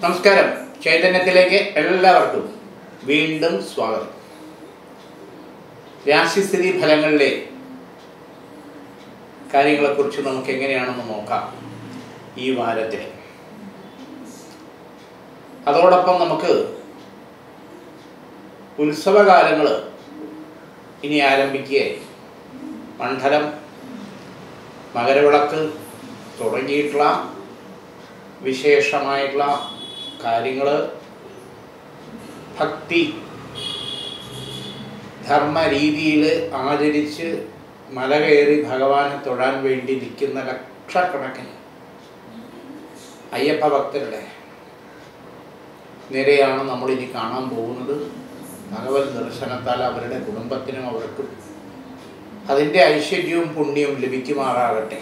നമസ്കാരം ചൈതന്യത്തിലേക്ക് എല്ലാവർക്കും വീണ്ടും സ്വാഗതം രാശിസ്ഥിതി ഫലങ്ങളിലെ കാര്യങ്ങളെക്കുറിച്ച് നമുക്ക് എങ്ങനെയാണെന്ന് നോക്കാം ഈ വാരത്തിൽ അതോടൊപ്പം നമുക്ക് ഉത്സവകാലങ്ങൾ ഇനി ആരംഭിക്കുകയായി മണ്ഡലം മകരവിളക്ക് തുടങ്ങിയിട്ടുള്ള വിശേഷമായിട്ടുള്ള കാര്യങ്ങൾ ഭക്തി ധർമ്മ രീതിയിൽ ആചരിച്ച് മല കയറി ഭഗവാനെ തൊഴാൻ വേണ്ടി നിൽക്കുന്ന ലക്ഷക്കണക്കിന് അയ്യപ്പ ഭക്തരുടെ നിരയാണ് നമ്മളിനി കാണാൻ പോകുന്നത് ഭഗവത് ദർശനത്താൽ അവരുടെ കുടുംബത്തിനും അവർക്കും അതിൻ്റെ ഐശ്വര്യവും പുണ്യവും ലഭിക്കുമാറാകട്ടെ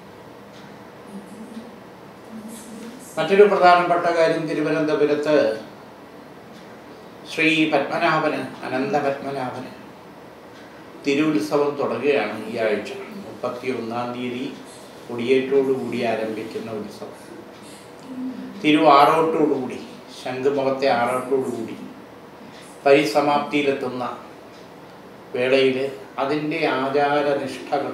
മറ്റൊരു പ്രധാനപ്പെട്ട കാര്യം തിരുവനന്തപുരത്ത് ശ്രീ പത്മനാഭന് അനന്ത പത്മനാഭന് തിരുവുത്സവം തുടങ്ങുകയാണ് ഈ ആഴ്ച മുപ്പത്തി ഒന്നാം തീയതി കൊടിയേറ്റോടുകൂടി ആരംഭിക്കുന്ന ഉത്സവം തിരു ആറോട്ടോടുകൂടി ശംഖുമുഖത്തെ ആറോട്ടോടുകൂടി പരിസമാപ്തിയിലെത്തുന്ന വേളയിൽ അതിൻ്റെ ആചാരനിഷ്ഠകൾ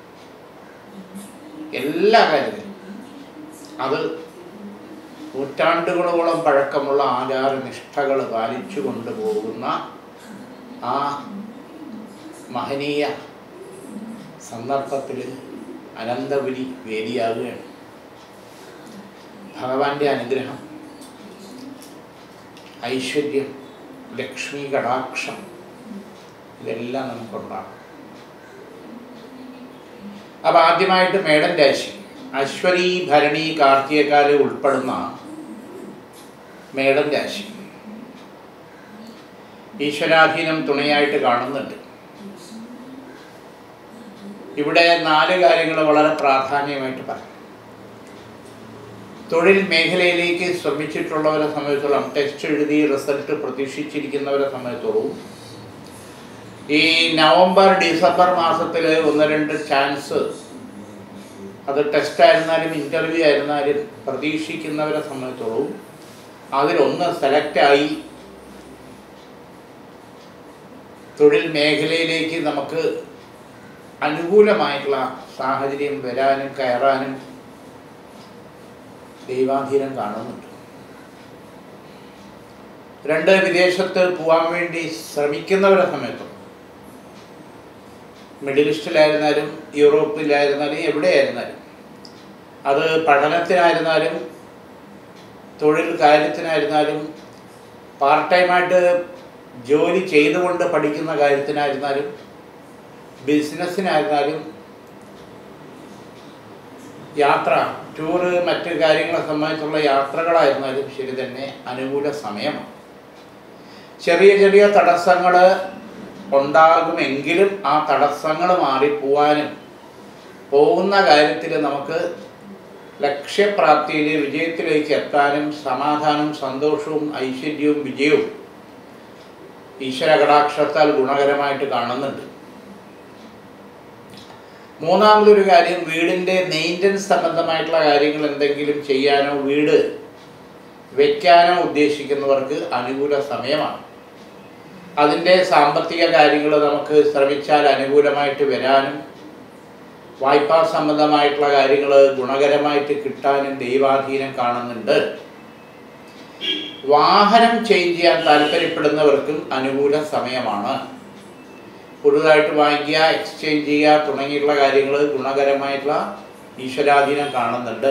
എല്ലാ കാര്യത്തിലും അത് നൂറ്റാണ്ടുകളോളം പഴക്കമുള്ള ആചാരനിഷ്ഠകൾ പാലിച്ചു കൊണ്ടുപോകുന്ന ആ മഹനീയ സന്ദർഭത്തിൽ അനന്തപുരി വേദിയാകുകയാണ് ഭഗവാന്റെ അനുഗ്രഹം ഐശ്വര്യം ലക്ഷ്മി കടാക്ഷം ഇതെല്ലാം നമുക്കുണ്ടാകും അപ്പം ആദ്യമായിട്ട് മേടൻ രാശി അശ്വതി ഭരണി കാർത്തികക്കാല് ഉൾപ്പെടുന്ന മേടൻ രാശി ഈശ്വരാധീനം തുണയായിട്ട് കാണുന്നുണ്ട് ഇവിടെ നാല് കാര്യങ്ങൾ വളരെ പ്രാധാന്യമായിട്ട് പറയാം തൊഴിൽ മേഖലയിലേക്ക് ശ്രമിച്ചിട്ടുള്ളവരെ സംബന്ധിച്ചോളം ടെസ്റ്റ് എഴുതി റിസൾട്ട് പ്രതീക്ഷിച്ചിരിക്കുന്നവരെ സംബന്ധിച്ചോളം ഈ നവംബർ ഡിസംബർ മാസത്തിൽ ഒന്ന് രണ്ട് ചാൻസ് അത് ടെസ്റ്റ് ആയിരുന്നാലും ഇൻ്റർവ്യൂ ആയിരുന്നാലും പ്രതീക്ഷിക്കുന്നവരെ സംബന്ധിച്ചോളം അതിലൊന്ന് സെലക്റ്റായി തൊഴിൽ മേഖലയിലേക്ക് നമുക്ക് അനുകൂലമായിട്ടുള്ള സാഹചര്യം വരാനും കയറാനും ദൈവാധീനം കാണുന്നുണ്ട് രണ്ട് വിദേശത്ത് പോകാൻ വേണ്ടി ശ്രമിക്കുന്നവരെ സമയത്തും മിഡിൽ ഈസ്റ്റിലായിരുന്നാലും യൂറോപ്പിലായിരുന്നാലും എവിടെയായിരുന്നാലും അത് പഠനത്തിനായിരുന്നാലും തൊഴിൽ കാര്യത്തിനായിരുന്നാലും പാർട്ട് ടൈമായിട്ട് ജോലി ചെയ്തുകൊണ്ട് പഠിക്കുന്ന കാര്യത്തിനായിരുന്നാലും ബിസിനസ്സിനായിരുന്നാലും യാത്ര ടൂറ് മറ്റ് കാര്യങ്ങളെ സംബന്ധിച്ചുള്ള യാത്രകളായിരുന്നാലും ശരി തന്നെ അനുകൂല സമയമാണ് ചെറിയ ചെറിയ തടസ്സങ്ങൾ ഉണ്ടാകുമെങ്കിലും ആ തടസ്സങ്ങൾ മാറിപ്പോവാനും പോകുന്ന കാര്യത്തിൽ നമുക്ക് ലക്ഷ്യപ്രാപ്തിയിൽ വിജയത്തിലേക്ക് എത്താനും സമാധാനവും സന്തോഷവും ഐശ്വര്യവും വിജയവും ഈശ്വര കടാക്ഷത്താൽ ഗുണകരമായിട്ട് കാണുന്നുണ്ട് മൂന്നാമതൊരു കാര്യം വീടിൻ്റെ മെയിൻ്റനൻസ് സംബന്ധമായിട്ടുള്ള കാര്യങ്ങൾ എന്തെങ്കിലും ചെയ്യാനോ വീട് വയ്ക്കാനോ ഉദ്ദേശിക്കുന്നവർക്ക് അനുകൂല സമയമാണ് അതിൻ്റെ സാമ്പത്തിക കാര്യങ്ങൾ നമുക്ക് ശ്രമിച്ചാൽ അനുകൂലമായിട്ട് വരാനും വായ്പാ സംബന്ധമായിട്ടുള്ള കാര്യങ്ങൾ ഗുണകരമായിട്ട് കിട്ടാനും ദൈവാധീനം കാണുന്നുണ്ട് വാഹനം ചേഞ്ച് ചെയ്യാൻ താല്പര്യപ്പെടുന്നവർക്കും അനുകൂല സമയമാണ് പുതുതായിട്ട് വാങ്ങിക്കുക എക്സ്ചേഞ്ച് ചെയ്യുക തുടങ്ങിയിട്ടുള്ള കാര്യങ്ങൾ ഗുണകരമായിട്ടുള്ള ഈശ്വരാധീനം കാണുന്നുണ്ട്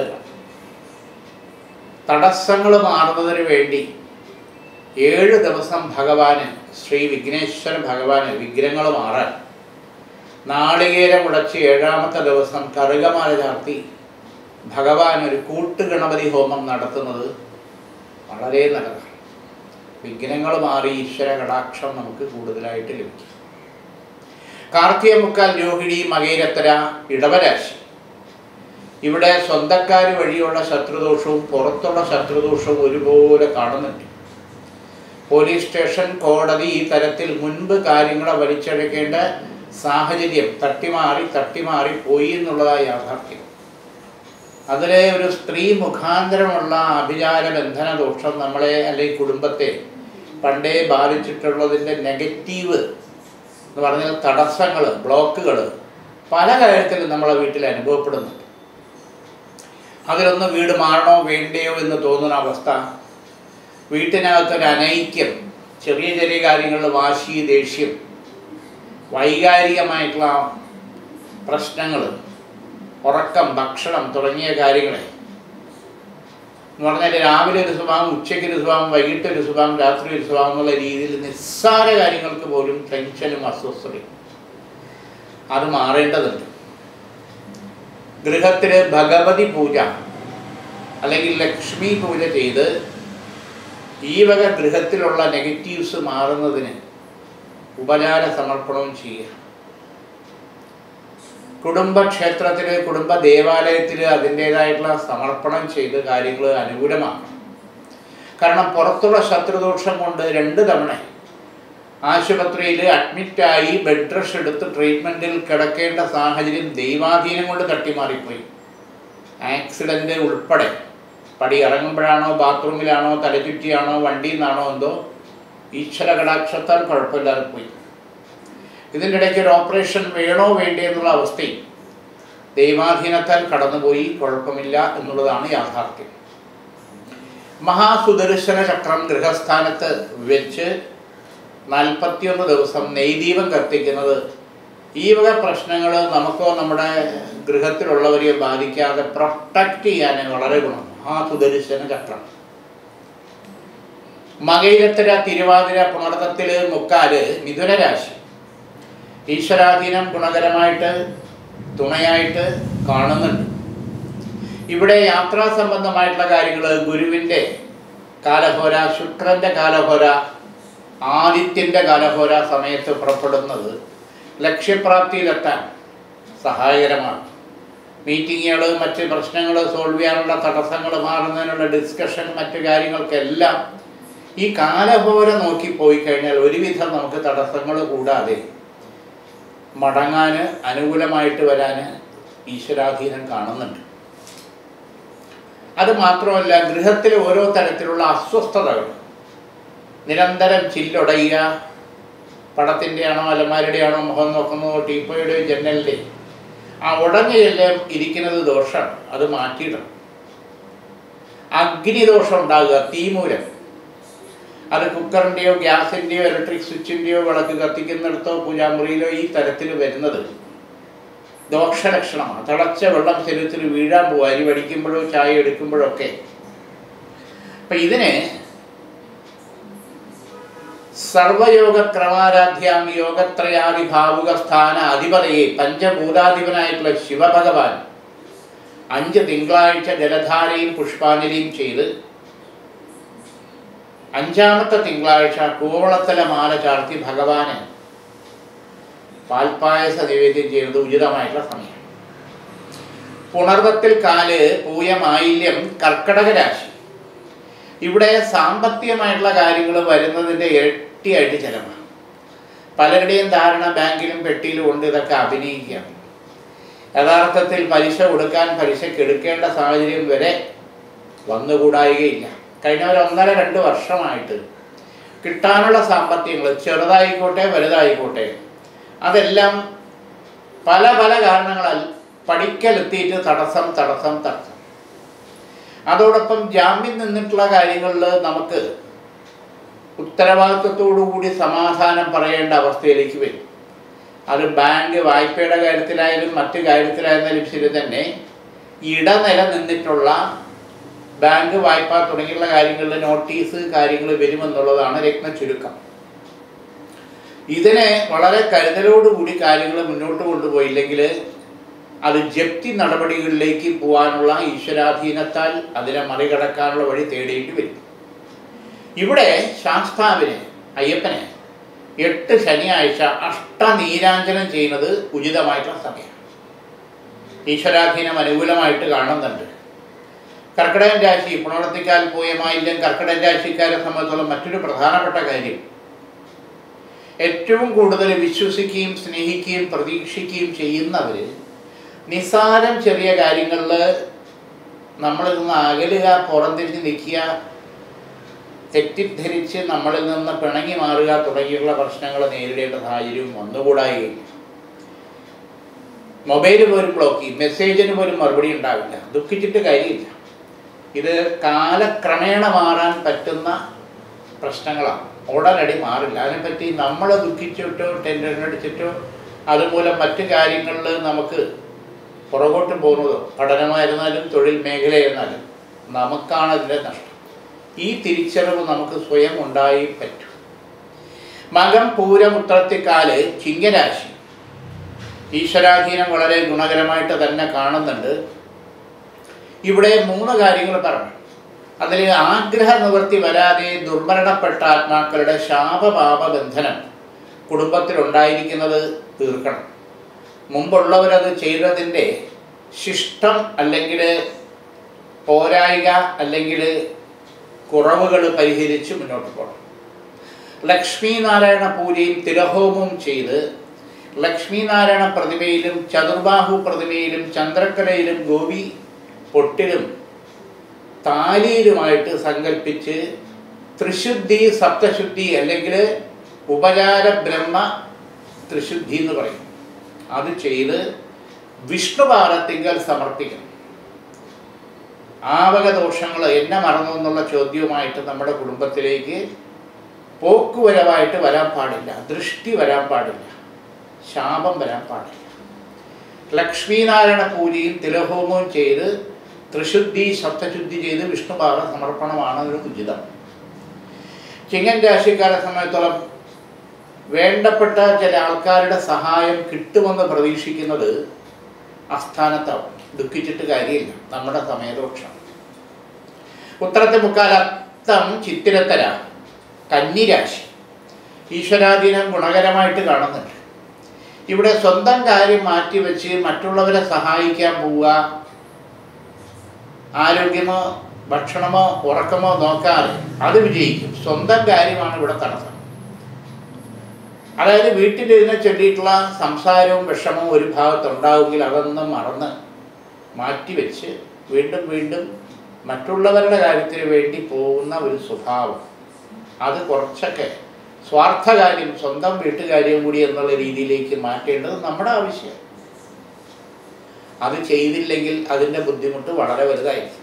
തടസ്സങ്ങൾ മാറുന്നതിന് വേണ്ടി ഏഴ് ദിവസം ഭഗവാന് ശ്രീ വിഘ്നേശ്വര ഭഗവാന് വിഗ്രഹങ്ങൾ മാറാൻ നാളികേരം ഉടച്ച് ഏഴാമത്തെ ദിവസം കറുകമാല ചാർത്തി ഭഗവാൻ ഒരു കൂട്ടുഗണപതി ഹോമം നടത്തുന്നത് വളരെ നല്ലതാണ് വിഘ്നങ്ങൾ മാറി ഈശ്വര കടാക്ഷം നമുക്ക് കൂടുതലായിട്ട് ലഭിക്കും കാർത്തിക മുക്കാൽ രോഹിണി മകേരത്തര ഇടവരാശി ഇവിടെ സ്വന്തക്കാർ വഴിയുള്ള ശത്രുദോഷവും പുറത്തുള്ള ശത്രുദോഷവും ഒരുപോലെ കാണുന്നുണ്ട് പോലീസ് സ്റ്റേഷൻ കോടതി ഈ തരത്തിൽ മുൻപ് കാര്യങ്ങളെ വലിച്ചെടുക്കേണ്ട സാഹചര്യം തട്ടിമാറി തട്ടിമാറി പോയി എന്നുള്ളതായ യാഥാർത്ഥ്യം അതിലെ ഒരു സ്ത്രീ മുഖാന്തരമുള്ള അഭിചാര ബന്ധന ദോഷം നമ്മളെ അല്ലെങ്കിൽ കുടുംബത്തെ പണ്ടേ ബാധിച്ചിട്ടുള്ളതിൻ്റെ നെഗറ്റീവ് എന്ന് പറഞ്ഞാൽ തടസ്സങ്ങൾ ബ്ലോക്കുകൾ പല കാര്യത്തിലും നമ്മളെ വീട്ടിൽ അനുഭവപ്പെടുന്നുണ്ട് അതിലൊന്ന് വീട് മാറണോ വേണ്ടയോ എന്ന് തോന്നുന്ന അവസ്ഥ വീട്ടിനകത്തൊരു അനൈക്യം ചെറിയ ചെറിയ കാര്യങ്ങളിൽ വാശി ദേഷ്യം വൈകാരികമായിട്ടുള്ള പ്രശ്നങ്ങൾ ഉറക്കം ഭക്ഷണം തുടങ്ങിയ കാര്യങ്ങളെ എന്ന് പറഞ്ഞാൽ രാവിലെ ഒരു സ്വഭാവം ഉച്ചയ്ക്ക് ഒരു സ്വഭാവം വൈകിട്ട് ഒരു സ്വഭാവം രാത്രി ഒരു സ്വഭാവം എന്നുള്ള രീതിയിൽ നിസ്സാര കാര്യങ്ങൾക്ക് പോലും ടെൻഷനും അസ്വസ്ഥതയും അത് മാറേണ്ടതുണ്ട് ഗൃഹത്തിൽ ഭഗവതി പൂജ അല്ലെങ്കിൽ ലക്ഷ്മി പൂജ ചെയ്ത് ഈ വക ഗൃഹത്തിലുള്ള നെഗറ്റീവ്സ് മാറുന്നതിന് ഉപചാര സമർപ്പണവും ചെയ്യുക കുടുംബക്ഷേത്രത്തിൽ കുടുംബ ദേവാലയത്തിൽ അതിൻ്റേതായിട്ടുള്ള സമർപ്പണം ചെയ്ത് കാര്യങ്ങൾ അനുകൂലമാക്കണം കാരണം പുറത്തുള്ള ശത്രുദോഷം കൊണ്ട് രണ്ട് തവണ ആശുപത്രിയിൽ അഡ്മിറ്റായി ബെഡ് റെസ്റ്റ് എടുത്ത് ട്രീറ്റ്മെൻറ്റിൽ കിടക്കേണ്ട സാഹചര്യം ദൈവാധീനം കൊണ്ട് തട്ടിമാറിപ്പോയി ആക്സിഡൻറ്റ് ഉൾപ്പെടെ പടി ഇറങ്ങുമ്പോഴാണോ ബാത്റൂമിലാണോ തലചുറ്റിയാണോ വണ്ടിയിൽ നിന്നാണോ എന്തോ ഈശ്വര കടാക്ഷത്താൽ കുഴപ്പമില്ലാതെ പോയി ഇതിൻ്റെ ഇടയ്ക്ക് ഒരു ഓപ്പറേഷൻ വേണോ വേണ്ടേ എന്നുള്ള അവസ്ഥയും ദൈവാധീനത്താൽ കടന്നുപോയി കുഴപ്പമില്ല എന്നുള്ളതാണ് യാഥാർത്ഥ്യം മഹാസുദർശന ചക്രം ഗൃഹസ്ഥാനത്ത് വെച്ച് നാൽപ്പത്തിയൊന്ന് ദിവസം നെയ്ദീപം കത്തിക്കുന്നത് ഈ വക പ്രശ്നങ്ങൾ നമുക്കോ നമ്മുടെ ഗൃഹത്തിലുള്ളവരെയോ ബാധിക്കാതെ പ്രൊട്ടക്റ്റ് ചെയ്യാൻ വളരെ ഗുണം മഹാസുദർശന ചക്രം മകയിരത്തിര തിരുവാതിര പുണർത്തത്തില് മുക്കാല് മിഥുനരാശി ഈശ്വരാധീനം ഗുണകരമായിട്ട് തുണയായിട്ട് കാണുന്നുണ്ട് ഇവിടെ യാത്രാ സംബന്ധമായിട്ടുള്ള കാര്യങ്ങൾ ഗുരുവിൻ്റെ കാലഹോര ശുക്രൻ്റെ കാലഹോര ആദിത്യൻ്റെ കാലഹോര സമയത്ത് പുറപ്പെടുന്നത് ലക്ഷ്യപ്രാപ്തിയിലെത്താൻ സഹായകരമാണ് മീറ്റിങ്ങുകൾ മറ്റ് പ്രശ്നങ്ങൾ സോൾവ് ചെയ്യാനുള്ള തടസ്സങ്ങൾ മാറുന്നതിനുള്ള ഡിസ്കഷൻ മറ്റു കാര്യങ്ങൾക്കെല്ലാം ഈ കാലഹോര നോക്കി പോയി കഴിഞ്ഞാൽ ഒരുവിധം നമുക്ക് തടസ്സങ്ങൾ കൂടാതെ മടങ്ങാൻ അനുകൂലമായിട്ട് വരാൻ ഈശ്വരാധീനം കാണുന്നുണ്ട് അത് മാത്രമല്ല ഗൃഹത്തിലെ ഓരോ തരത്തിലുള്ള അസ്വസ്ഥതകൾ നിരന്തരം ചില്ലൊടയുക പടത്തിൻ്റെ ആണോ അലമാരുടെ ആണോ മുഖം നോക്കുന്നതോ ടീപ്പോയുടെ ജനലിൻ്റെ ആ ഉടഞ്ഞെല്ലാം ഇരിക്കുന്നത് ദോഷമാണ് അത് മാറ്റിയിടണം അഗ്നിദോഷം ഉണ്ടാകുക തീമൂലം അത് കുക്കറിൻ്റെയോ ഗ്യാസിൻ്റെയോ ഇലക്ട്രിക് സ്വിച്ചിൻ്റെയോ വിളക്ക് കത്തിക്കുന്നിടത്തോ പൂജാമുറിയിലോ ഈ തരത്തിൽ വരുന്നത് ദോഷലക്ഷണമാണ് തിളച്ച വെള്ളം ശരീരത്തിൽ വീഴാൻ പോകും അരി വടിക്കുമ്പോഴോ ചായ എടുക്കുമ്പോഴോ ഒക്കെ അപ്പം ഇതിന് സർവയോഗ ക്രമാരാധ്യാം യോഗത്രയാദി ഭാവുക സ്ഥാന അധിപതയെ പഞ്ചഭൂതാധിപനായിട്ടുള്ള ശിവഭഗവാൻ അഞ്ച് തിങ്കളാഴ്ച ജലധാരയും പുഷ്പാഞ്ജലിയും ചെയ്ത് അഞ്ചാമത്തെ തിങ്കളാഴ്ച കൂവളത്തല മാല ചാർത്തി ഭഗവാന് പാൽപ്പായസ നിവേദ്യം ചെയ്യുന്നത് ഉചിതമായിട്ടുള്ള സമയം പുണർവത്തിൽ കാല് പൂയമായില്യം കർക്കടക രാശി ഇവിടെ സാമ്പത്തികമായിട്ടുള്ള കാര്യങ്ങൾ വരുന്നതിൻ്റെ ഇരട്ടിയായിട്ട് ചിലവാണ് പലരുടെയും ധാരണ ബാങ്കിലും പെട്ടിയിലും ഉണ്ട് ഇതൊക്കെ അഭിനയിക്കുകയാണ് യഥാർത്ഥത്തിൽ പലിശ കൊടുക്കാൻ പലിശക്ക് എടുക്കേണ്ട സാഹചര്യം വരെ വന്നുകൂടായികയില്ല കഴിഞ്ഞ ഒരു ഒന്നര രണ്ട് വർഷമായിട്ട് കിട്ടാനുള്ള സാമ്പത്തികങ്ങൾ ചെറുതായിക്കോട്ടെ വലുതായിക്കോട്ടെ അതെല്ലാം പല പല കാരണങ്ങളാൽ പഠിക്കലെത്തിയിട്ട് തടസ്സം തടസ്സം തടസ്സം അതോടൊപ്പം ജാമ്യം നിന്നിട്ടുള്ള കാര്യങ്ങളിൽ നമുക്ക് ഉത്തരവാദിത്വത്തോടു കൂടി സമാധാനം പറയേണ്ട അവസ്ഥയിലേക്ക് വരും അത് ബാങ്ക് വായ്പയുടെ കാര്യത്തിലായാലും മറ്റു കാര്യത്തിലായിരുന്നാലും ശരി തന്നെ ഇടനില നിന്നിട്ടുള്ള ബാങ്ക് വായ്പ തുടങ്ങിയുള്ള കാര്യങ്ങളിൽ നോട്ടീസ് കാര്യങ്ങൾ വരുമെന്നുള്ളതാണ് രത്ന ചുരുക്കം ഇതിനെ വളരെ കരുതലോടുകൂടി കാര്യങ്ങൾ മുന്നോട്ട് കൊണ്ടുപോയില്ലെങ്കിൽ അത് ജപ്തി നടപടികളിലേക്ക് പോകാനുള്ള ഈശ്വരാധീനത്താൽ അതിനെ മറികടക്കാനുള്ള വഴി തേടേണ്ടി വരും ഇവിടെ ശാസ്താവിന് അയ്യപ്പന് എട്ട് ശനിയാഴ്ച അഷ്ടനീരാഞ്ജനം ചെയ്യുന്നത് ഉചിതമായിട്ടുള്ള സമയമാണ് ഈശ്വരാധീനം അനുകൂലമായിട്ട് കാണുന്നുണ്ട് കർക്കിടകൻ രാശി പുണർത്തിക്കാൽ പൂയമായില്യം കർക്കിടകൻ രാശിക്കാരെ സംബന്ധിച്ചോളം മറ്റൊരു പ്രധാനപ്പെട്ട കാര്യം ഏറ്റവും കൂടുതൽ വിശ്വസിക്കുകയും സ്നേഹിക്കുകയും പ്രതീക്ഷിക്കുകയും ചെയ്യുന്നവർ നിസ്സാരം ചെറിയ കാര്യങ്ങളിൽ നമ്മളിൽ നിന്ന് അകലുക പുറംതിരിഞ്ഞ് നിൽക്കുക തെറ്റിദ്ധരിച്ച് നമ്മളിൽ നിന്ന് പിണങ്ങി മാറുക തുടങ്ങിയുള്ള പ്രശ്നങ്ങൾ നേരിടേണ്ട സാഹചര്യം വന്നുകൂടായി മൊബൈൽ പോലും ബ്ലോക്ക് ചെയ്യും മെസ്സേജിന് പോലും മറുപടി ഉണ്ടാവില്ല ദുഃഖിച്ചിട്ട് കാര്യമില്ല ഇത് കാലക്രമേണ മാറാൻ പറ്റുന്ന പ്രശ്നങ്ങളാണ് ഉടനടി മാറില്ല അതിനെപ്പറ്റി നമ്മൾ ദുഃഖിച്ചിട്ടോ ടെൻഷൻ അടിച്ചിട്ടോ അതുമൂലം മറ്റു കാര്യങ്ങളിൽ നമുക്ക് പുറകോട്ട് പോകുന്നതോ പഠനമായിരുന്നാലും തൊഴിൽ മേഖലയായിരുന്നാലും നമുക്കാണ് അതിൻ്റെ നഷ്ടം ഈ തിരിച്ചറിവ് നമുക്ക് സ്വയം ഉണ്ടായി പറ്റും മകം പൂരം ഉത്രത്തിക്കാല് ചിങ്ങരാശി ഈശ്വരാധീനം വളരെ ഗുണകരമായിട്ട് തന്നെ കാണുന്നുണ്ട് ഇവിടെ മൂന്ന് കാര്യങ്ങൾ പറഞ്ഞു അതിൽ ആഗ്രഹ നിവൃത്തി വരാതെ ദുർമരണപ്പെട്ട ആത്മാക്കളുടെ ശാപപാപ ബന്ധനം കുടുംബത്തിലുണ്ടായിരിക്കുന്നത് തീർക്കണം മുമ്പുള്ളവരത് ചെയ്തതിൻ്റെ ശിഷ്ടം അല്ലെങ്കിൽ പോരായിക അല്ലെങ്കിൽ കുറവുകൾ പരിഹരിച്ച് മുന്നോട്ട് പോകണം ലക്ഷ്മി നാരായണ പൂജയും തിലഹോമവും ചെയ്ത് ലക്ഷ്മി നാരായണ പ്രതിമയിലും ചതുർബാഹു പ്രതിമയിലും ചന്ദ്രക്കലയിലും ഗോപി പൊട്ടിലും താലിയിലുമായിട്ട് സങ്കല്പിച്ച് ത്രിശുദ്ധി സപ്തശുദ്ധി അല്ലെങ്കിൽ ഉപചാര ബ്രഹ്മ ത്രിശുദ്ധി എന്ന് പറയും അത് ചെയ്ത് വിഷ്ണുപാദത്തിങ്കൽ സമർപ്പിക്കണം ആവകദോഷങ്ങൾ എന്നെ മറന്നു എന്നുള്ള ചോദ്യവുമായിട്ട് നമ്മുടെ കുടുംബത്തിലേക്ക് പോക്കുവരവായിട്ട് വരാൻ പാടില്ല ദൃഷ്ടി വരാൻ പാടില്ല ശാപം വരാൻ പാടില്ല ലക്ഷ്മീനാരായണ പൂജയും തിലഹോമവും ചെയ്ത് ത്രിശുദ്ധി സപ്തശുദ്ധി ചെയ്ത് വിഷ്ണുപാദ സമർപ്പണമാണ് ഒരു ഉചിതം ചിങ്ങൻ രാശിക്കാരെ സമയത്തോളം വേണ്ടപ്പെട്ട ചില ആൾക്കാരുടെ സഹായം കിട്ടുമെന്ന് പ്രതീക്ഷിക്കുന്നത് അസ്ഥാനത്താവും ദുഃഖിച്ചിട്ട് കാര്യമില്ല നമ്മുടെ സമയദോഷം ഉത്തരത്തെ മുക്കാലത്തം ചിത്തിരത്തര കന്നിരാശി ഈശ്വരാധീനം ഗുണകരമായിട്ട് കാണുന്നുണ്ട് ഇവിടെ സ്വന്തം കാര്യം മാറ്റിവെച്ച് മറ്റുള്ളവരെ സഹായിക്കാൻ പോവുക ആരോഗ്യമോ ഭക്ഷണമോ ഉറക്കമോ നോക്കാതെ അത് വിജയിക്കും സ്വന്തം കാര്യമാണ് ഇവിടെ തടസ്സം അതായത് വീട്ടിലിരുന്ന് ചൊല്ലിയിട്ടുള്ള സംസാരവും വിഷമവും ഒരു ഭാഗത്തുണ്ടാവുമെങ്കിൽ അതൊന്നും മറന്ന് മാറ്റിവെച്ച് വീണ്ടും വീണ്ടും മറ്റുള്ളവരുടെ കാര്യത്തിന് വേണ്ടി പോകുന്ന ഒരു സ്വഭാവം അത് കുറച്ചൊക്കെ സ്വാർത്ഥകാര്യം സ്വന്തം വീട്ടുകാര്യം കൂടി എന്നുള്ള രീതിയിലേക്ക് മാറ്റേണ്ടത് നമ്മുടെ ആവശ്യം അത് ചെയ്തില്ലെങ്കിൽ അതിൻ്റെ ബുദ്ധിമുട്ട് വളരെ വലുതായിരിക്കും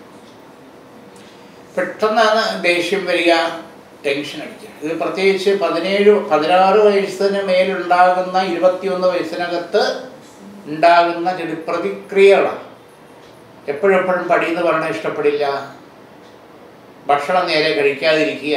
പെട്ടെന്നാണ് ദേഷ്യം വരിക ടെൻഷൻ അടിക്കുക ഇത് പ്രത്യേകിച്ച് പതിനേഴ് പതിനാറ് വയസ്സിന് മേലുണ്ടാകുന്ന ഇരുപത്തിയൊന്ന് വയസ്സിനകത്ത് ഉണ്ടാകുന്ന ചില പ്രതിക്രിയകളാണ് എപ്പോഴെപ്പോഴും പടിയെന്ന് പറഞ്ഞാൽ ഇഷ്ടപ്പെടില്ല ഭക്ഷണം നേരെ കഴിക്കാതിരിക്കുക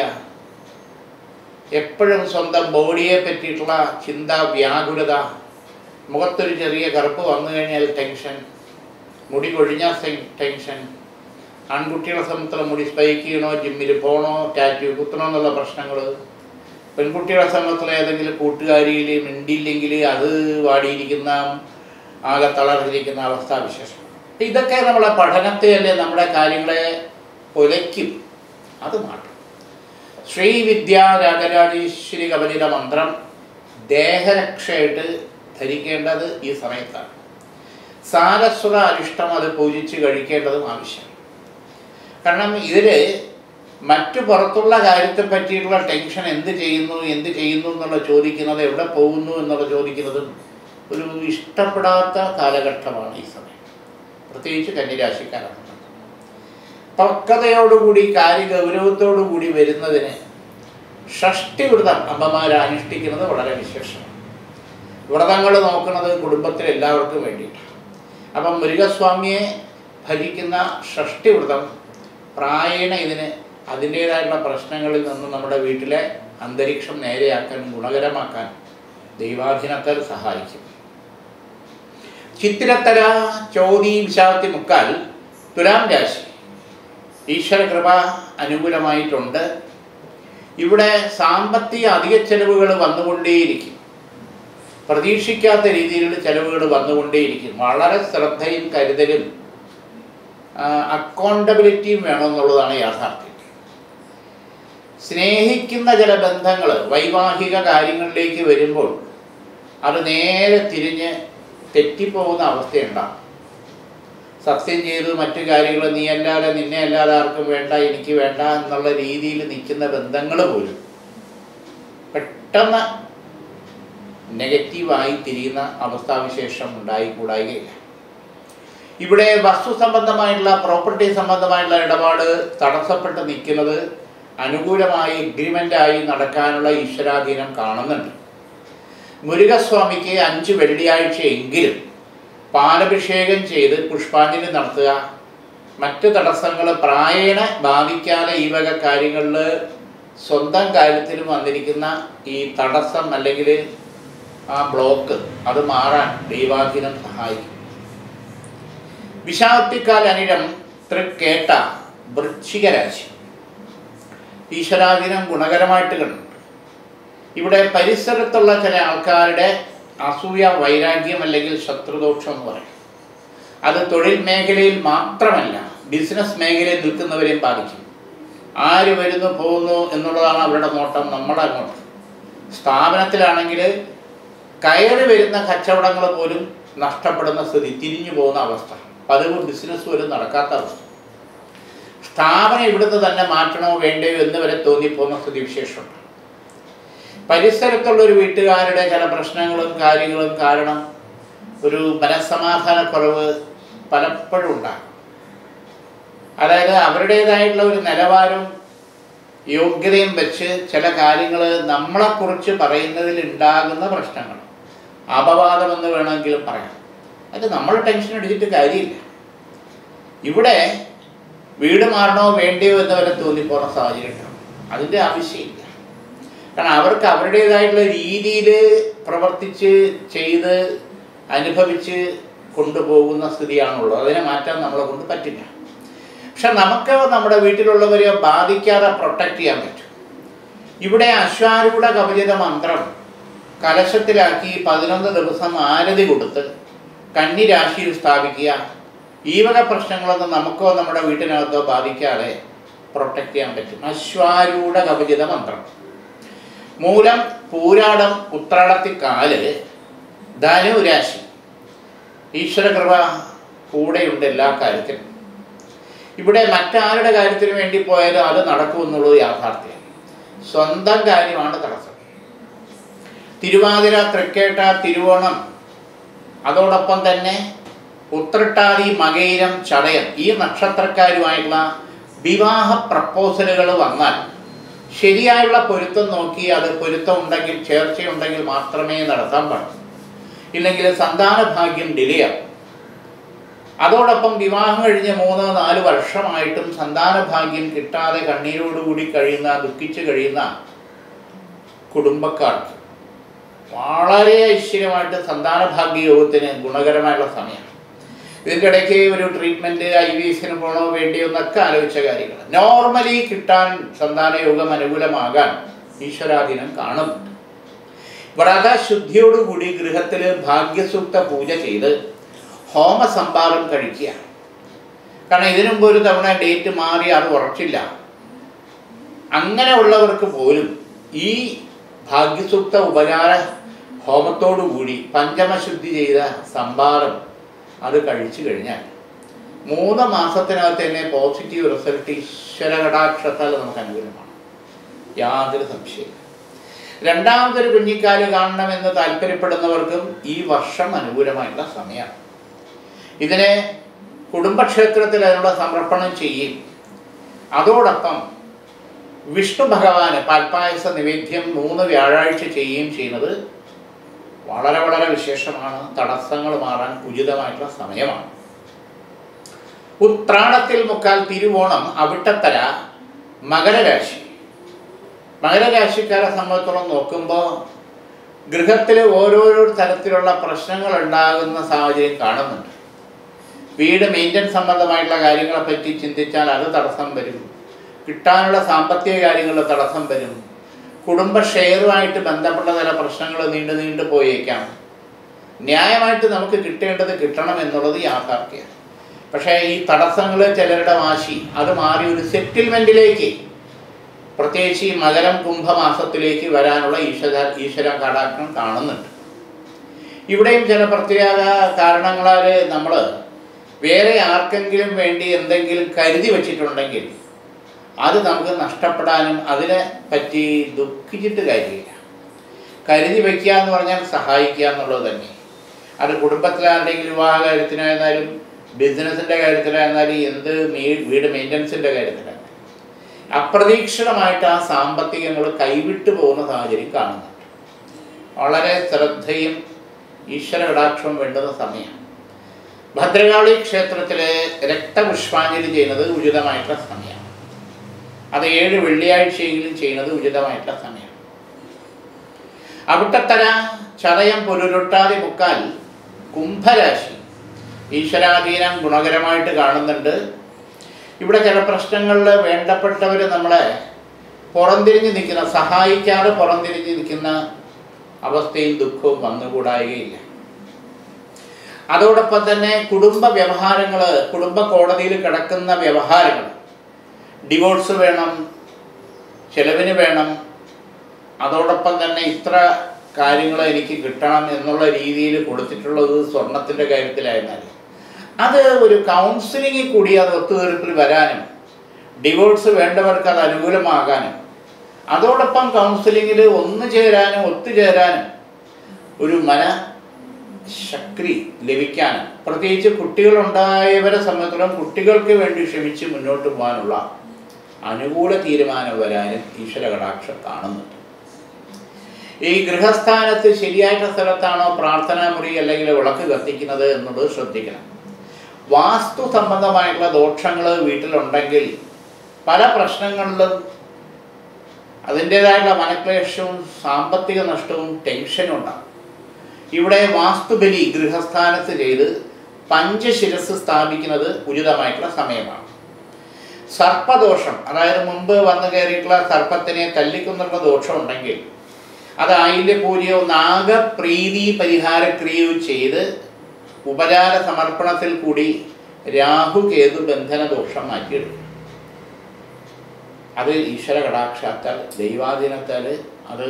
എപ്പോഴും സ്വന്തം ബോഡിയെ പറ്റിയിട്ടുള്ള ചിന്ത വ്യാകുലത മുഖത്തൊരു ചെറിയ കറുപ്പ് വന്നു കഴിഞ്ഞാൽ ടെൻഷൻ മുടി കൊഴിഞ്ഞാൽ ടെൻഷൻ ആൺകുട്ടികളെ സംബന്ധിച്ചുള്ള മുടി സ്പൈക്ക് ചെയ്യണോ ജിമ്മിൽ പോകണോ ടാറ്റു കുത്തണോ എന്നുള്ള പ്രശ്നങ്ങൾ പെൺകുട്ടികളെ സംബന്ധിച്ചുള്ള ഏതെങ്കിലും കൂട്ടുകാരിയിൽ മിണ്ടിയില്ലെങ്കിൽ അത് വാടിയിരിക്കുന്ന ആകെ തളർന്നിരിക്കുന്ന അവസ്ഥാവിശേഷം ഇതൊക്കെ നമ്മളെ പഠനത്തെ അല്ലേ നമ്മുടെ കാര്യങ്ങളെ ഒലയ്ക്കും അത് മാറ്റും ശ്രീവിദ്യ രാജരാജേശ്വരി കവലിത മന്ത്രം ദേഹരക്ഷയായിട്ട് ധരിക്കേണ്ടത് ഈ സമയത്താണ് സാരസ്വത അരിഷ്ടം അത് പൂജിച്ച് കഴിക്കേണ്ടതും ആവശ്യം കാരണം ഇതിൽ മറ്റു പുറത്തുള്ള കാര്യത്തെ പറ്റിയിട്ടുള്ള ടെൻഷൻ എന്ത് ചെയ്യുന്നു എന്ത് ചെയ്യുന്നു എന്നുള്ള ചോദിക്കുന്നത് എവിടെ പോകുന്നു എന്നുള്ള ചോദിക്കുന്നതും ഒരു ഇഷ്ടപ്പെടാത്ത കാലഘട്ടമാണ് ഈ സമയം പ്രത്യേകിച്ച് കന്യരാശിക്കാരാണ് പക്വതയോടുകൂടി കാര്യ ഗൗരവത്തോടുകൂടി വരുന്നതിന് ഷഷ്ടി വ്രതം അമ്മമാർ അനുഷ്ഠിക്കുന്നത് വളരെ വിശേഷമാണ് വ്രതങ്ങൾ നോക്കുന്നത് കുടുംബത്തിൽ എല്ലാവർക്കും വേണ്ടിയിട്ടാണ് അപ്പം മുരുകസ്വാമിയെ ഭജിക്കുന്ന ഷഷ്ടി വ്രതം പ്രായണ ഇതിന് അതിൻ്റേതായിട്ടുള്ള പ്രശ്നങ്ങളിൽ നിന്ന് നമ്മുടെ വീട്ടിലെ അന്തരീക്ഷം നേരെയാക്കാൻ ഗുണകരമാക്കാൻ ദൈവാധീനത്താൽ സഹായിക്കും ചിത്തിരത്തര ചോതി വിശാത്തി മുക്കാൽ തുലാം രാശി ഈശ്വരകൃപ അനുകൂലമായിട്ടുണ്ട് ഇവിടെ സാമ്പത്തിക അധിക ചെലവുകൾ വന്നുകൊണ്ടേയിരിക്കും പ്രതീക്ഷിക്കാത്ത രീതിയിലുള്ള ചെലവുകൾ വന്നുകൊണ്ടേയിരിക്കും വളരെ ശ്രദ്ധയും കരുതലും അക്കൗണ്ടബിലിറ്റിയും വേണമെന്നുള്ളതാണ് യാഥാർത്ഥ്യം സ്നേഹിക്കുന്ന ചില ബന്ധങ്ങൾ വൈവാഹിക കാര്യങ്ങളിലേക്ക് വരുമ്പോൾ അത് നേരെ തിരിഞ്ഞ് തെറ്റിപ്പോകുന്ന അവസ്ഥയുണ്ടാകും സത്യം ചെയ്ത് മറ്റു കാര്യങ്ങൾ നീ അല്ലാതെ നിന്നെ അല്ലാതെ ആർക്കും വേണ്ട എനിക്ക് വേണ്ട എന്നുള്ള രീതിയിൽ നിൽക്കുന്ന ബന്ധങ്ങൾ പോലും പെട്ടെന്ന് നെഗറ്റീവായി തിരിയുന്ന അവസ്ഥാവിശേഷം ഉണ്ടായിക്കൂടായികയില്ല ഇവിടെ വസ്തു സംബന്ധമായിട്ടുള്ള പ്രോപ്പർട്ടി സംബന്ധമായിട്ടുള്ള ഇടപാട് തടസ്സപ്പെട്ട് നിൽക്കുന്നത് അനുകൂലമായി എഗ്രിമെൻ്റായി നടക്കാനുള്ള ഈശ്വരാധീനം കാണുന്നുണ്ട് മുരുകസ്വാമിക്ക് അഞ്ച് വെള്ളിയാഴ്ചയെങ്കിലും പാലഭിഷേകം ചെയ്ത് പുഷ്പാഞ്ജലി നടത്തുക മറ്റ് തടസ്സങ്ങൾ പ്രായേണ ബാധിക്കാതെ ഈ വക കാര്യങ്ങളിൽ സ്വന്തം കാര്യത്തിൽ വന്നിരിക്കുന്ന ഈ തടസ്സം അല്ലെങ്കിൽ ആ ബ്ലോക്ക് അത് മാറാൻ ദൈവാധീനം സഹായിക്കും വിശാഖത്തിക്കാൽ അനിഴം തൃക്കേട്ട വൃശ്ചിക രാശി ഈശ്വരാധീനം ഗുണകരമായിട്ട് കണ്ടു ഇവിടെ പരിസരത്തുള്ള ചില ആൾക്കാരുടെ അസൂയ വൈരാഗ്യം അല്ലെങ്കിൽ ശത്രുദോഷം എന്ന് പറയും അത് തൊഴിൽ മേഖലയിൽ മാത്രമല്ല ബിസിനസ് മേഖലയിൽ നിൽക്കുന്നവരെയും ബാധിക്കും ആര് വരുന്നു പോകുന്നു എന്നുള്ളതാണ് അവരുടെ നോട്ടം നമ്മുടെ നോട്ടം സ്ഥാപനത്തിലാണെങ്കിൽ കയറി വരുന്ന കച്ചവടങ്ങൾ പോലും നഷ്ടപ്പെടുന്ന സ്ഥിതി തിരിഞ്ഞു പോകുന്ന അവസ്ഥ പതിവ് ബിസിനസ് പോലും നടക്കാത്ത അവസ്ഥ സ്ഥാപനം ഇവിടുന്ന് തന്നെ മാറ്റണോ വേണ്ടയോ എന്ന് വരെ തോന്നിപ്പോകുന്ന സ്ഥിതി വിശേഷമുണ്ട് പരിസരത്തുള്ള ഒരു വീട്ടുകാരുടെ ചില പ്രശ്നങ്ങളും കാര്യങ്ങളും കാരണം ഒരു മനസ്സമാധാനക്കുറവ് പലപ്പോഴും ഉണ്ടാകും അതായത് അവരുടേതായിട്ടുള്ള ഒരു നിലവാരവും യോഗ്യതയും വെച്ച് ചില കാര്യങ്ങൾ നമ്മളെക്കുറിച്ച് പറയുന്നതിൽ ഉണ്ടാകുന്ന പ്രശ്നങ്ങൾ അപവാദമെന്ന് വേണമെങ്കിലും പറയാം അത് നമ്മൾ ടെൻഷൻ അടിച്ചിട്ട് കാര്യമില്ല ഇവിടെ വീട് മാറണോ വേണ്ടയോ എന്ന് വരെ തോന്നിപ്പോകുന്ന സാഹചര്യം ഉണ്ടാവും അതിൻ്റെ ആവശ്യമില്ല കാരണം അവർക്ക് അവരുടേതായിട്ടുള്ള രീതിയിൽ പ്രവർത്തിച്ച് ചെയ്ത് അനുഭവിച്ച് കൊണ്ടുപോകുന്ന സ്ഥിതിയാണുള്ളത് അതിനെ മാറ്റാൻ നമ്മളെ കൊണ്ട് പറ്റില്ല പക്ഷെ നമുക്ക് നമ്മുടെ വീട്ടിലുള്ളവരെ ബാധിക്കാതെ പ്രൊട്ടക്റ്റ് ചെയ്യാൻ പറ്റും ഇവിടെ അശ്വാരൂഢ കവചിത മന്ത്രം കലശത്തിലാക്കി പതിനൊന്ന് ദിവസം ആരതി കൊടുത്ത് കന്നി രാശിയിൽ സ്ഥാപിക്കുക ഈ വക പ്രശ്നങ്ങളൊന്നും നമുക്കോ നമ്മുടെ വീട്ടിനകത്തോ ബാധിക്കാതെ പ്രൊട്ടക്റ്റ് ചെയ്യാൻ പറ്റും അശ്വാരൂഢ കവചിത മന്ത്രം മൂലം പൂരാടം ഉത്രാടത്തിക്കാല് ധനു രാശി ഈശ്വരകൃപ കൂടെയുണ്ട് എല്ലാ കാര്യത്തിലും ഇവിടെ മറ്റാരുടെ കാര്യത്തിന് വേണ്ടി പോയാലും അത് നടക്കുമെന്നുള്ളത് യാഥാർത്ഥ്യം സ്വന്തം കാര്യമാണ് തടസ്സം തിരുവാതിര തൃക്കേട്ട തിരുവോണം അതോടൊപ്പം തന്നെ ഉത്രട്ടാതി മകയിരം ചതയം ഈ നക്ഷത്രക്കാരുമായിട്ടുള്ള വിവാഹ പ്രപ്പോസലുകൾ വന്നാൽ ശരിയായുള്ള പൊരുത്തം നോക്കി അത് പൊരുത്തം ഉണ്ടെങ്കിൽ ചേർച്ചയുണ്ടെങ്കിൽ മാത്രമേ നടത്താൻ പാടുള്ളൂ ഇല്ലെങ്കിൽ സന്താന ഭാഗ്യം ഡിലേ ആവും അതോടൊപ്പം വിവാഹം കഴിഞ്ഞ് മൂന്ന് നാല് വർഷമായിട്ടും സന്താന ഭാഗ്യം കിട്ടാതെ കണ്ണീരോടുകൂടി കഴിയുന്ന ദുഃഖിച്ച് കഴിയുന്ന കുടുംബക്കാർക്ക് വളരെ ഐശ്വര്യമായിട്ട് സന്താന ഭാഗ്യ യോഗത്തിന് ഗുണകരമായുള്ള സമയമാണ് ഇതിൻ്റെ ഇടയ്ക്ക് ഒരു ട്രീറ്റ്മെൻറ്റ് ഐ വി എസിന് പോകണോ വേണ്ടിയോ എന്നൊക്കെ ആലോചിച്ച കാര്യങ്ങൾ നോർമലി കിട്ടാൻ സന്താന യോഗം അനുകൂലമാകാൻ ഈശ്വരാധീനം കാണുന്നുണ്ട് വ്രതശുദ്ധിയോടുകൂടി ഗൃഹത്തിൽ ഭാഗ്യസൂക്ത പൂജ ചെയ്ത് ഹോമസംഭാരം കഴിക്കുക കാരണം ഇതിനു മുമ്പ് ഒരു തവണ ഡേറ്റ് മാറി അത് ഉറച്ചില്ല അങ്ങനെയുള്ളവർക്ക് പോലും ഈ ഭാഗ്യസൂക്ത ഉപചാര ഹോമത്തോടുകൂടി പഞ്ചമശുദ്ധി ചെയ്ത സംഭാരം അത് കഴിച്ചു കഴിഞ്ഞാൽ മൂന്ന് മാസത്തിനകത്ത് തന്നെ പോസിറ്റീവ് റിസൾട്ട് ഈശ്വരകടാക്ഷത്താൽ നമുക്ക് അനുകൂലമാണ് യാതൊരു സംശയമില്ല രണ്ടാമതൊരു കുഞ്ഞിക്കാല് കാണണമെന്ന് താല്പര്യപ്പെടുന്നവർക്കും ഈ വർഷം അനുകൂലമായിട്ടുള്ള സമയമാണ് ഇതിനെ കുടുംബക്ഷേത്രത്തിൽ അതിനുള്ള സമർപ്പണം ചെയ്യും അതോടൊപ്പം വിഷ്ണു ഭഗവാന് പാൽപ്പായസ നിവേദ്യം മൂന്ന് വ്യാഴാഴ്ച ചെയ്യുകയും ചെയ്യുന്നത് വളരെ വളരെ വിശേഷമാണ് തടസ്സങ്ങൾ മാറാൻ ഉചിതമായിട്ടുള്ള സമയമാണ് ഉത്രാടത്തിൽ മുക്കാൽ തിരുവോണം അവിട്ടത്തര മകരരാശി മകരരാശിക്കാരെ സംബന്ധിച്ചോളം നോക്കുമ്പോൾ ഗൃഹത്തിൽ ഓരോരോ തരത്തിലുള്ള പ്രശ്നങ്ങൾ ഉണ്ടാകുന്ന സാഹചര്യം കാണുന്നുണ്ട് വീട് മെയിൻ്റനൻസ് സംബന്ധമായിട്ടുള്ള കാര്യങ്ങളെ പറ്റി ചിന്തിച്ചാൽ അത് തടസ്സം വരും കിട്ടാനുള്ള സാമ്പത്തിക കാര്യങ്ങളിൽ തടസ്സം വരും കുടുംബ ഷെയറുമായിട്ട് ബന്ധപ്പെട്ട ചില പ്രശ്നങ്ങൾ നീണ്ടു നീണ്ടു പോയേക്കാം ന്യായമായിട്ട് നമുക്ക് കിട്ടേണ്ടത് കിട്ടണം എന്നുള്ളത് യാഥാർത്ഥ്യമാണ് പക്ഷേ ഈ തടസ്സങ്ങൾ ചിലരുടെ വാശി അത് മാറി ഒരു സെറ്റിൽമെൻറ്റിലേക്ക് പ്രത്യേകിച്ച് ഈ മകരം കുംഭമാസത്തിലേക്ക് വരാനുള്ള ഈശ്വര ഈശ്വര കടാക്ഷം കാണുന്നുണ്ട് ഇവിടെയും ചില പ്രത്യേക കാരണങ്ങളാൽ നമ്മൾ വേറെ ആർക്കെങ്കിലും വേണ്ടി എന്തെങ്കിലും കരുതി വച്ചിട്ടുണ്ടെങ്കിൽ അത് നമുക്ക് നഷ്ടപ്പെടാനും അതിനെ പറ്റി ദുഃഖിച്ചിട്ട് കാര്യമില്ല കരുതി വയ്ക്കുക എന്ന് പറഞ്ഞാൽ സഹായിക്കുക എന്നുള്ളത് തന്നെ അത് കുടുംബത്തിലാരുടെങ്കിലും വിവാഹ കാര്യത്തിനായിരുന്നാലും ബിസിനസ്സിൻ്റെ കാര്യത്തിലായിരുന്നാലും എന്ത് മീ- വീട് മെയിൻ്റനൻസിൻ്റെ കാര്യത്തിലായിരുന്നാലും അപ്രതീക്ഷിതമായിട്ട് ആ സാമ്പത്തികങ്ങൾ കൈവിട്ടു പോകുന്ന സാഹചര്യം കാണുന്നുണ്ട് വളരെ ശ്രദ്ധയും ഈശ്വര കടാക്ഷവും വേണ്ടുന്ന സമയമാണ് ഭദ്രകാളി ക്ഷേത്രത്തിലെ രക്തപുഷ്പാഞ്ജലി ചെയ്യുന്നത് ഉചിതമായിട്ടുള്ള സമയമാണ് അത് ഏഴ് വെള്ളിയാഴ്ചയെങ്കിലും ചെയ്യുന്നത് ഉചിതമായിട്ടുള്ള സമയമാണ് അവിട്ടത്തര ചതയം പൊരുരുട്ടാതി മുക്കാൽ കുംഭരാശി ഈശ്വരാധീനം ഗുണകരമായിട്ട് കാണുന്നുണ്ട് ഇവിടെ ചില പ്രശ്നങ്ങളിൽ വേണ്ടപ്പെട്ടവർ നമ്മളെ പുറംതിരിഞ്ഞ് നിൽക്കുന്ന സഹായിക്കാതെ പുറംതിരിഞ്ഞ് നിൽക്കുന്ന അവസ്ഥയും ദുഃഖവും വന്നുകൂടായികയില്ല അതോടൊപ്പം തന്നെ കുടുംബ വ്യവഹാരങ്ങൾ കുടുംബ കോടതിയിൽ കിടക്കുന്ന വ്യവഹാരങ്ങൾ ഡിവോഴ്സ് വേണം ചെലവിന് വേണം അതോടൊപ്പം തന്നെ ഇത്ര കാര്യങ്ങൾ എനിക്ക് കിട്ടണം എന്നുള്ള രീതിയിൽ കൊടുത്തിട്ടുള്ളത് സ്വർണത്തിൻ്റെ കാര്യത്തിലായിരുന്നാലും അത് ഒരു കൗൺസിലിങ്ങിൽ കൂടി അത് ഒത്തുതീർപ്പിൽ വരാനും ഡിവോഴ്സ് വേണ്ടവർക്ക് അത് അനുകൂലമാകാനും അതോടൊപ്പം കൗൺസിലിങ്ങിൽ ഒന്നു ചേരാനും ഒത്തുചേരാനും ഒരു മന ശക്തി ലഭിക്കാനും പ്രത്യേകിച്ച് കുട്ടികളുണ്ടായവരെ സംബന്ധിച്ചിടത്തോളം കുട്ടികൾക്ക് വേണ്ടി ക്ഷമിച്ച് മുന്നോട്ട് പോകാനുള്ള അനുകൂല തീരുമാനം വരാനും ഈശ്വര കടാക്ഷം കാണുന്നുണ്ട് ഈ ഗൃഹസ്ഥാനത്ത് ശരിയായിട്ടുള്ള സ്ഥലത്താണോ പ്രാർത്ഥനാ മുറി അല്ലെങ്കിൽ വിളക്ക് കത്തിക്കുന്നത് എന്നുള്ളത് ശ്രദ്ധിക്കണം വാസ്തു സംബന്ധമായിട്ടുള്ള ദോഷങ്ങൾ വീട്ടിലുണ്ടെങ്കിൽ പല പ്രശ്നങ്ങളിലും അതിൻ്റേതായിട്ടുള്ള മനക്ലേശവും സാമ്പത്തിക നഷ്ടവും ടെൻഷനും ഉണ്ടാകും ഇവിടെ വാസ്തുബലി ഗൃഹസ്ഥാനത്ത് ചെയ്ത് പഞ്ചശിരസ് സ്ഥാപിക്കുന്നത് ഉചിതമായിട്ടുള്ള സമയമാണ് സർപ്പദോഷം അതായത് മുമ്പ് വന്നു കയറിയിട്ടുള്ള സർപ്പത്തിനെ തല്ലിക്കുന്നുള്ള ദോഷം ഉണ്ടെങ്കിൽ അത് ആയില്യ പൂജയോ നാഗപ്രീതി പരിഹാര ക്രിയയോ ചെയ്ത് ഉപചാര സമർപ്പണത്തിൽ കൂടി രാഹു കേതു ബന്ധന ദോഷം മാറ്റിയെടുക്കും അത് ഈശ്വര കടാക്ഷാത്താൽ ദൈവാധീനത്താൽ അത്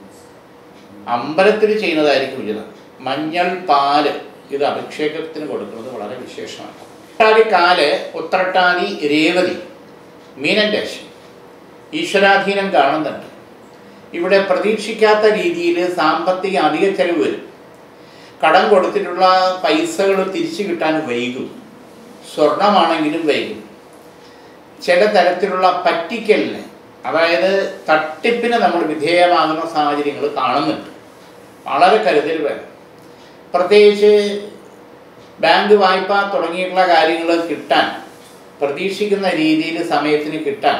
അമ്പലത്തിൽ ചെയ്യുന്നതായിരിക്കും ഉചിതം മഞ്ഞൾ പാല് ഇത് അഭിഷേകത്തിന് കൊടുക്കുന്നത് വളരെ വിശേഷമാണ് ഉത്രട്ടാതി കാല് ഉത്രട്ടാതി രേവതി മീനൻ രാശി ഈശ്വരാധീനം കാണുന്നുണ്ട് ഇവിടെ പ്രതീക്ഷിക്കാത്ത രീതിയിൽ സാമ്പത്തിക അധിക ചെലവ് വരും കടം കൊടുത്തിട്ടുള്ള പൈസകൾ തിരിച്ചു കിട്ടാൻ വൈകും സ്വർണമാണെങ്കിലും വൈകും ചില തരത്തിലുള്ള പറ്റിക്കലിന് അതായത് തട്ടിപ്പിന് നമ്മൾ വിധേയമാകുന്ന സാഹചര്യങ്ങൾ കാണുന്നുണ്ട് വളരെ കരുതൽ വേണം പ്രത്യേകിച്ച് ബാങ്ക് വായ്പ തുടങ്ങിയിട്ടുള്ള കാര്യങ്ങൾ കിട്ടാൻ പ്രതീക്ഷിക്കുന്ന രീതിയിൽ സമയത്തിന് കിട്ടാൻ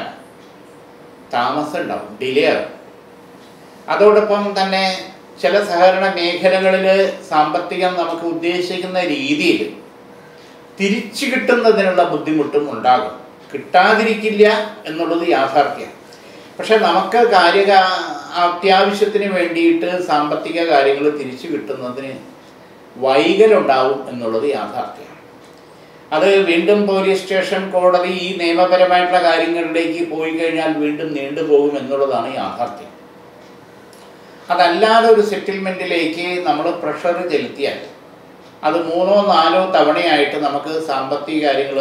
താമസം ഉണ്ടാവും ഡിലേ ആകും അതോടൊപ്പം തന്നെ ചില സഹകരണ മേഖലകളിൽ സാമ്പത്തികം നമുക്ക് ഉദ്ദേശിക്കുന്ന രീതിയിൽ തിരിച്ചു കിട്ടുന്നതിനുള്ള ബുദ്ധിമുട്ടും ഉണ്ടാകും കിട്ടാതിരിക്കില്ല എന്നുള്ളത് യാഥാർത്ഥ്യമാണ് പക്ഷെ നമുക്ക് കാര്യ അത്യാവശ്യത്തിന് വേണ്ടിയിട്ട് സാമ്പത്തിക കാര്യങ്ങൾ തിരിച്ചു കിട്ടുന്നതിന് വൈകലുണ്ടാവും എന്നുള്ളത് യാഥാർത്ഥ്യമാണ് അത് വീണ്ടും പോലീസ് സ്റ്റേഷൻ കോടതി ഈ നിയമപരമായിട്ടുള്ള കാര്യങ്ങളിലേക്ക് പോയി കഴിഞ്ഞാൽ വീണ്ടും നീണ്ടുപോകും എന്നുള്ളതാണ് യാഥാർത്ഥ്യം അതല്ലാതെ ഒരു സെറ്റിൽമെൻറ്റിലേക്ക് നമ്മൾ പ്രഷർ ചെലുത്തിയാൽ അത് മൂന്നോ നാലോ തവണയായിട്ട് നമുക്ക് സാമ്പത്തിക കാര്യങ്ങൾ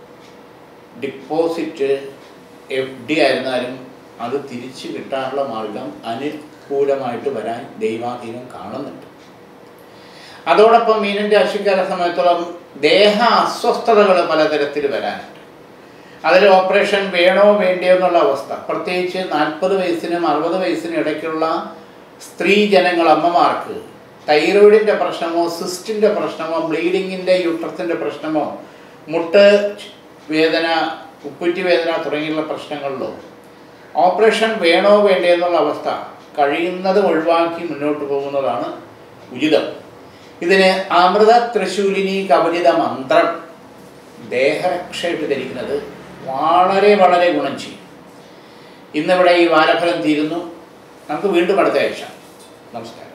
ഡിപ്പോസിറ്റ് എഫ് ഡി ആയിരുന്നാലും അത് തിരിച്ചു കിട്ടാനുള്ള മാർഗം അനുകൂലമായിട്ട് വരാൻ ദൈവാധീനം കാണുന്നുണ്ട് അതോടൊപ്പം മീനൻ്റെ രാശിക്കാരെ സമയത്തോളം ദേഹ അസ്വസ്ഥതകൾ പലതരത്തിൽ വരാനുണ്ട് അതിൽ ഓപ്പറേഷൻ വേണോ വേണ്ടിയോ എന്നുള്ള അവസ്ഥ പ്രത്യേകിച്ച് നാൽപ്പത് വയസ്സിനും അറുപത് വയസ്സിനും ഇടയ്ക്കുള്ള സ്ത്രീ ജനങ്ങൾ അമ്മമാർക്ക് തൈറോയിഡിൻ്റെ പ്രശ്നമോ സിസ്റ്റിൻ്റെ പ്രശ്നമോ ബ്ലീഡിങ്ങിൻ്റെ യൂട്രസിൻ്റെ പ്രശ്നമോ മുട്ട് വേദന ഉപ്പുറ്റി വേദന തുടങ്ങിയുള്ള പ്രശ്നങ്ങളിലോ ഓപ്പറേഷൻ വേണോ വേണ്ടേ എന്നുള്ള അവസ്ഥ കഴിയുന്നതും ഒഴിവാക്കി മുന്നോട്ട് പോകുന്നതാണ് ഉചിതം ഇതിന് അമൃത തൃശൂലിനി കവചിത മന്ത്രം ദേഹരക്ഷയിട്ട് ധരിക്കുന്നത് വളരെ വളരെ ഗുണം ചെയ്യും ഇന്നിവിടെ ഈ വാരഫലം തീരുന്നു നമുക്ക് വീണ്ടും അടുത്ത ആഴ്ച നമസ്കാരം